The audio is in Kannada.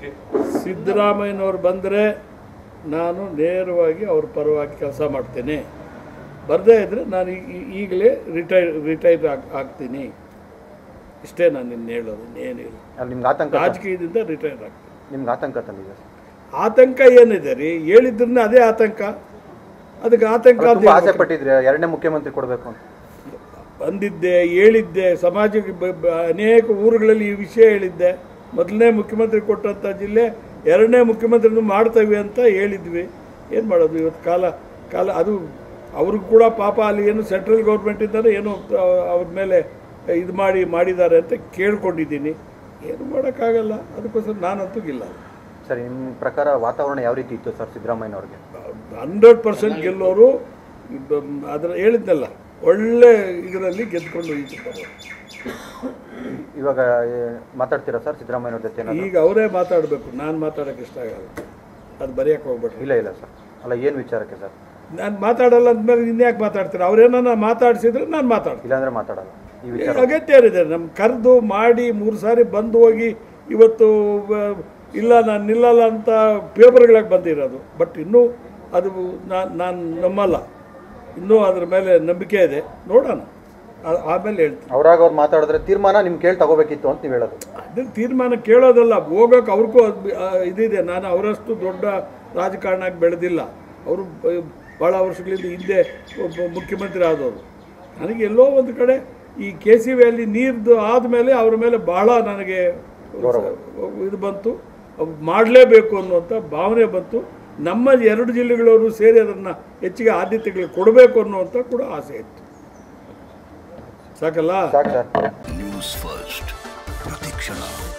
ಸಿದ್ದರಾಮಯ್ಯನವ್ರು ಬಂದರೆ ನಾನು ನೇರವಾಗಿ ಅವ್ರ ಪರವಾಗಿ ಕೆಲಸ ಮಾಡ್ತೇನೆ ಬರದೇ ಇದ್ದರೆ ನಾನು ಈ- ಈ- ಈಗಲೇ ರಿಟೈರ್ ರಿಟೈರ್ ಆಗ್ ಆಗ್ತೀನಿ ಇಷ್ಟೇ ನಾನು ಇನ್ನು ಹೇಳೋದು ಇನ್ನೇನಿಲ್ಲ ಅಲ್ಲಿ ನಿಮ್ಗೆ ಆತಂಕ ರಾಜಕೀಯದಿಂದ ರಿಟೈರ್ ಆಗ್ತೀನಿ ನಿಮ್ಗೆ ಆತಂಕ ತಂದಿದೆ ಸರ್ ಆತಂಕ ಏನಿದೆ ರೀ ಹೇಳಿದ್ರನ್ನ ಅದೇ ಆತಂಕ ಅದಕ್ಕೆ ಆತಂಕ ಅಲ್ಲ, ಅಂತ ತುಂಬಾ ಆಸೆ ಹೇಳ್ಬೇಕು. ಪಟ್ಟಿದ್ರೆ ಎರಡನೇ ಮುಖ್ಯಮಂತ್ರಿ ಕೊಡಬೇಕು ಅಂತ ಬಂದಿದ್ದೆ ಹೇಳಿದ್ದೆ ಸಮಾಜಕ್ಕೆ ಬ- ಬ- ಅನೇಕ ಊರುಗಳಲ್ಲಿ ಈ ವಿಷಯ ಹೇಳಿದ್ದೆ ಮೊದಲನೇ ಮುಖ್ಯಮಂತ್ರಿ ಕೊಟ್ಟಂಥ ಜಿಲ್ಲೆ ಎರಡನೇ ಮುಖ್ಯಮಂತ್ರಿನೂ ಮಾಡ್ತೇವೆ ಅಂತ ಹೇಳಿದ್ವಿ ಏನು ಮಾಡೋದು ಇವತ್ತು ಕಾಲ ಕಾಲ ಅದು ಅವ್ರಿಗೂ ಕೂಡ ಪಾಪ ಅಲ್ಲಿ ಏನು ಸೆಂಟ್ರಲ್ ಗೌರ್ಮೆಂಟಿಂದನೂ ಏನೋ ಅಹ್, ಅವ್ರ ಮೇಲೆ ಇದು ಮಾಡಿ ಮಾಡಿದ್ದಾರೆ ಅಂತ ಕೇಳ್ಕೊಂಡಿದ್ದೀನಿ ಏನು ಮಾಡೋಕ್ಕಾಗಲ್ಲ ಅದಕ್ಕೋಸ್ಕರ ನಾನಂತೂ ಇಲ್ಲ ಸರ್ ನಿಮ್ಮ ಪ್ರಕಾರ ವಾತಾವರಣ ಯಾವ ರೀತಿ ಇತ್ತು ಸರ್ ಸಿದ್ದರಾಮಯ್ಯನವ್ರಿಗೆ ಹಂಡ್ರೆಡ್ ಪರ್ಸೆಂಟ್ ಗೆಲ್ಲೋರು ಇಬ್ಬ- ಅದರ ಹೇಳಿದ್ನಲ್ಲ ಒಳ್ಳೆ ಇದರಲ್ಲಿ ಗೆದ್ಕೊಂಡು ಹೋಗಿದ್ದಾರೆ ಇವಾಗ ಏ, ಮಾತಾಡ್ತೀರಾ ಸರ್ ಸಿದ್ದರಾಮಯ್ಯನವ್ರ ಜೊತೆ ಏನಾದ್ರು? ಈಗ ಅವರೇ ಮಾತಾಡಬೇಕು ನಾನು ಮಾತಾಡೋಕ್ಕೆ ಇಷ್ಟ ಆಗಲ್ಲ ಅದು ಬರೆಯೋಕೆ ಹೋಗ್ಬೇಡ್ರಿ ಇಲ್ಲ ಇಲ್ಲ ಸರ್ ಅಲ್ಲ ಏನು ವಿಚಾರಕ್ಕೆ ಸರ್ ನಾನು ಮಾತಾಡಲ್ಲ ಅಂದಮೇಲೆ ಇನ್ಯಾಕೆ ಮಾತಾಡ್ತೀರ ಅವ್ರೇನನ್ನ ಮಾತಾಡಿಸಿದ್ರೆ ನಾನು ಮಾತಾಡ್ತೀನಿ ಇಲ್ಲಾಂದ್ರೆ ಮಾತಾಡಲ್ಲ ಈ ವಿಚಾರ ಅಗತ್ಯ ಏನಿದೆ ನಮ್ಮ ಕರೆದು ಮಾಡಿ ಮೂರು ಸಾರಿ ಬಂದು ಹೋಗಿ ಇವತ್ತು ಆ, ಇಲ್ಲ ನಾನು ನಿಲ್ಲಲ್ಲ ಅಂತ ಪೇಪರ್ಗಳಿಗೆ ಬಂದಿರೋದು ಬಟ್ ಇನ್ನೂ ಅದು ನಾನು ನಾನು ನಂಬಲ್ಲ ಇನ್ನೂ ಅದ್ರ ಮೇಲೆ ನಂಬಿಕೆ ಇದೆ ನೋಡೋಣ ಆ- ಆಮೇಲೆ ಹೇಳ್ತೀನಿ ಅವ್ರಾಗ ಅವ್ರು ಮಾತಾಡಿದ್ರೆ ತೀರ್ಮಾನ ನಿಮ್ಗೆ ಕೇಳಿ ತಗೋಬೇಕಿತ್ತು ಅಂತ ನೀವು ಹೇಳೋದು ಅದನ್ನ ತೀರ್ಮಾನ ಕೇಳೋದಲ್ಲ ಹೋಗೋಕೆ ಅವ್ರಿಗೂ ಅದ್- ಆ, ಇದಿದೆ ನಾನು ಅವರಷ್ಟು ದೊಡ್ಡ ರಾಜಕಾರಣಕ್ಕೆ ಬೆಳೆದಿಲ್ಲ ಅವರು ಭಾಳ ವರ್ಷಗಳಿಂದ ಹಿಂದೆ ಒಬ್ಬ ಮುಖ್ಯಮಂತ್ರಿ ಆದವರು ನನಗೆ ಎಲ್ಲೋ ಒಂದು ಕಡೆ ಈ ಕೆ ಸಿ ವ್ಯಾಲಿ ನೀರ್ದು ಆದಮೇಲೆ ಅವ್ರ ಮೇಲೆ ಭಾಳ ನನಗೆ ಇದು ಬಂತು ಮಾಡಲೇಬೇಕು ಅನ್ನುವಂಥ ಭಾವನೆ ಬಂತು ನಮ್ಮ ಎರಡು ಜಿಲ್ಲೆಗಳವರು ಸೇರಿ ಅದನ್ನು ಹೆಚ್ಚಿಗೆ ಆದ್ಯತೆಗಳಿಗೆ ಕೊಡಬೇಕು ಅನ್ನುವಂಥ ಕೂಡ ಆಸೆ ಇತ್ತು ಸಾಕಲ್ಲ ಸಾಕು ಸರ್ ನ್ಯೂಸ್ ಫಸ್ಟ್ ಪ್ರತಿಕ್ಷಣ